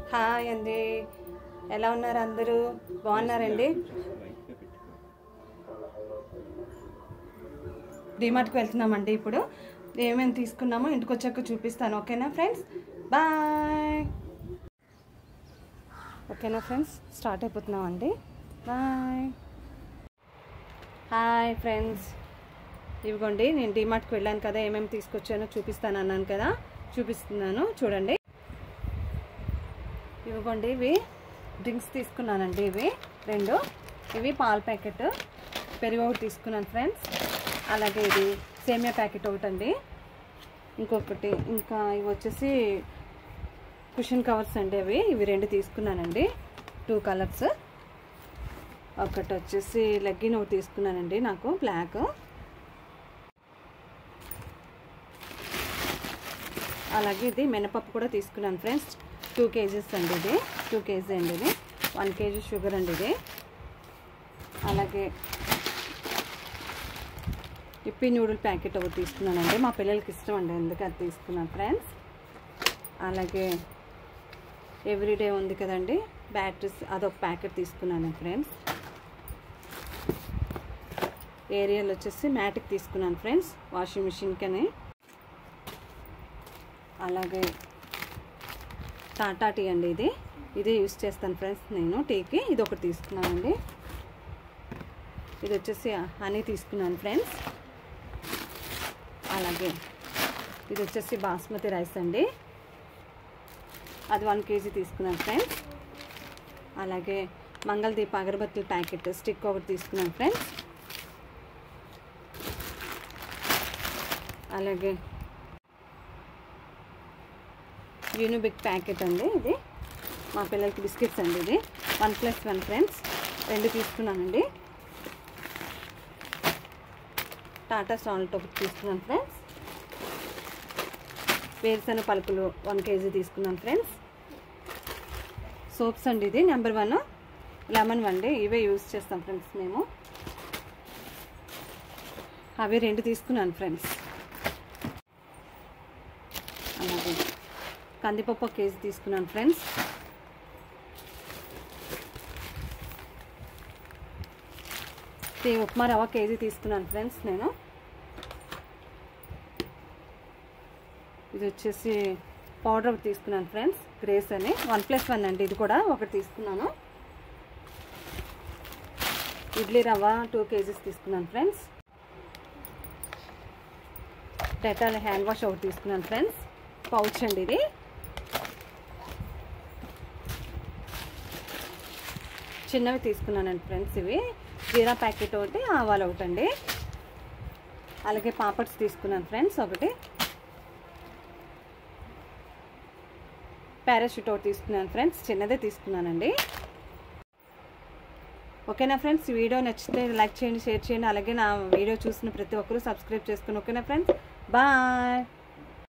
hi అండి ఎలా ఉన్నారు అందరూ బాగున్నారండి డిమార్ట్కి వెళ్తున్నామండి ఇప్పుడు ఏమేమి తీసుకున్నామో ఇంటికి వచ్చాక చూపిస్తాను ఓకేనా ఫ్రెండ్స్ బాయ్ ఓకేనా ఫ్రెండ్స్ స్టార్ట్ అయిపోతున్నామండి బాయ్ హాయ్ ఫ్రెండ్స్ ఇవిగోండి నేను డిమార్ట్కి వెళ్ళాను కదా ఏమేమి తీసుకొచ్చానో చూపిస్తాను అన్నాను కదా చూపిస్తున్నాను చూడండి ఇవిగోండి ఇవి డ్రింక్స్ తీసుకున్నానండి ఇవి రెండు ఇవి పాల ప్యాకెట్ పెరుగు ఒకటి తీసుకున్నాను ఫ్రెండ్స్ అలాగే ఇది సేమియా ప్యాకెట్ ఒకటి అండి ఇంకొకటి ఇంకా ఇవి వచ్చేసి కుషన్ కవర్స్ అండి అవి ఇవి రెండు తీసుకున్నానండి టూ కలర్స్ ఒకటి వచ్చేసి లెగ్గిన్ ఒకటి తీసుకున్నానండి నాకు బ్లాక్ అలాగే ఇది మినపప్పు కూడా తీసుకున్నాను ఫ్రెండ్స్ టూ కేజీస్ అండి ఇది టూ కేజీ అండి ఇది వన్ కేజీ షుగర్ అండి ఇది అలాగే ఇప్పి నూడిల్ ప్యాకెట్ ఒకటి తీసుకున్నానండి మా పిల్లలకి ఇష్టం అండి ఎందుకు అది తీసుకున్నాను ఫ్రెండ్స్ అలాగే ఎవ్రీడే ఉంది కదండి బ్యాటరీస్ అదొక ప్యాకెట్ తీసుకున్నాను ఫ్రెండ్స్ ఏరియల్ వచ్చేసి మ్యాటిక్ తీసుకున్నాను ఫ్రెండ్స్ వాషింగ్ మిషన్కని అలాగే టాటా టీ అండి ఇది ఇదే యూస్ చేస్తాను ఫ్రెండ్స్ నేను టీకి ఇది ఒకటి తీసుకున్నానండి ఇది వచ్చేసి హనీ తీసుకున్నాను ఫ్రెండ్స్ అలాగే ఇది వచ్చేసి బాస్మతి రైస్ అండి అది వన్ కేజీ తీసుకున్నాను ఫ్రెండ్స్ అలాగే మంగళదీప అగరబత్తుల ప్యాకెట్ స్టిక్ ఒకటి తీసుకున్నాను ఫ్రెండ్స్ అలాగే యూనిబిక్ ప్యాకెట్ అండి ఇది మా పిల్లలకి బిస్కెట్స్ అండి ఇది వన్ ప్లస్ వన్ ఫ్రెండ్స్ రెండు తీసుకున్నానండి టాటా సాల్ట్ ఒకటి తీసుకున్నాను ఫ్రెండ్స్ వేరుశనగ పలుకులు వన్ కేజీ తీసుకున్నాను ఫ్రెండ్స్ సోప్స్ అండి ఇది నెంబర్ వన్ లెమన్ అండి ఇవే యూజ్ చేస్తాం ఫ్రెండ్స్ మేము అవి రెండు తీసుకున్నాను ఫ్రెండ్స్ అలాగే కందిపప్పు ఒక కేజీ తీసుకున్నాను ఫ్రెండ్స్ ఇది ఉప్మా రవ్వ కేజీ తీసుకున్నాను ఫ్రెండ్స్ నేను ఇది వచ్చేసి పౌడర్ ఒకటి తీసుకున్నాను ఫ్రెండ్స్ గ్రేస్ అని వన్ ప్లస్ వన్ అండి ఇది కూడా ఒకటి తీసుకున్నాను ఇడ్లీ రవ్వ టూ కేజీస్ తీసుకున్నాను ఫ్రెండ్స్ డెటాల్ హ్యాండ్ వాష్ ఒకటి తీసుకున్నాను ఫ్రెండ్స్ పౌచ్ అండి ఇది చిన్నవి తీసుకున్నానండి ఫ్రెండ్స్ ఇవి జీరా ప్యాకెట్ ఒకటి ఆవాలు ఒకటి అండి అలాగే పాపడ్స్ తీసుకున్నాను ఫ్రెండ్స్ ఒకటి పారాషూట్ ఒకటి తీసుకున్నాను ఫ్రెండ్స్ చిన్నదే తీసుకున్నానండి ఓకేనా ఫ్రెండ్స్ ఈ వీడియో నచ్చితే లైక్ చేయండి షేర్ చేయండి అలాగే నా వీడియో చూసిన ప్రతి ఒక్కరూ సబ్స్క్రైబ్ చేసుకుని ఓకేనా ఫ్రెండ్స్ బాయ్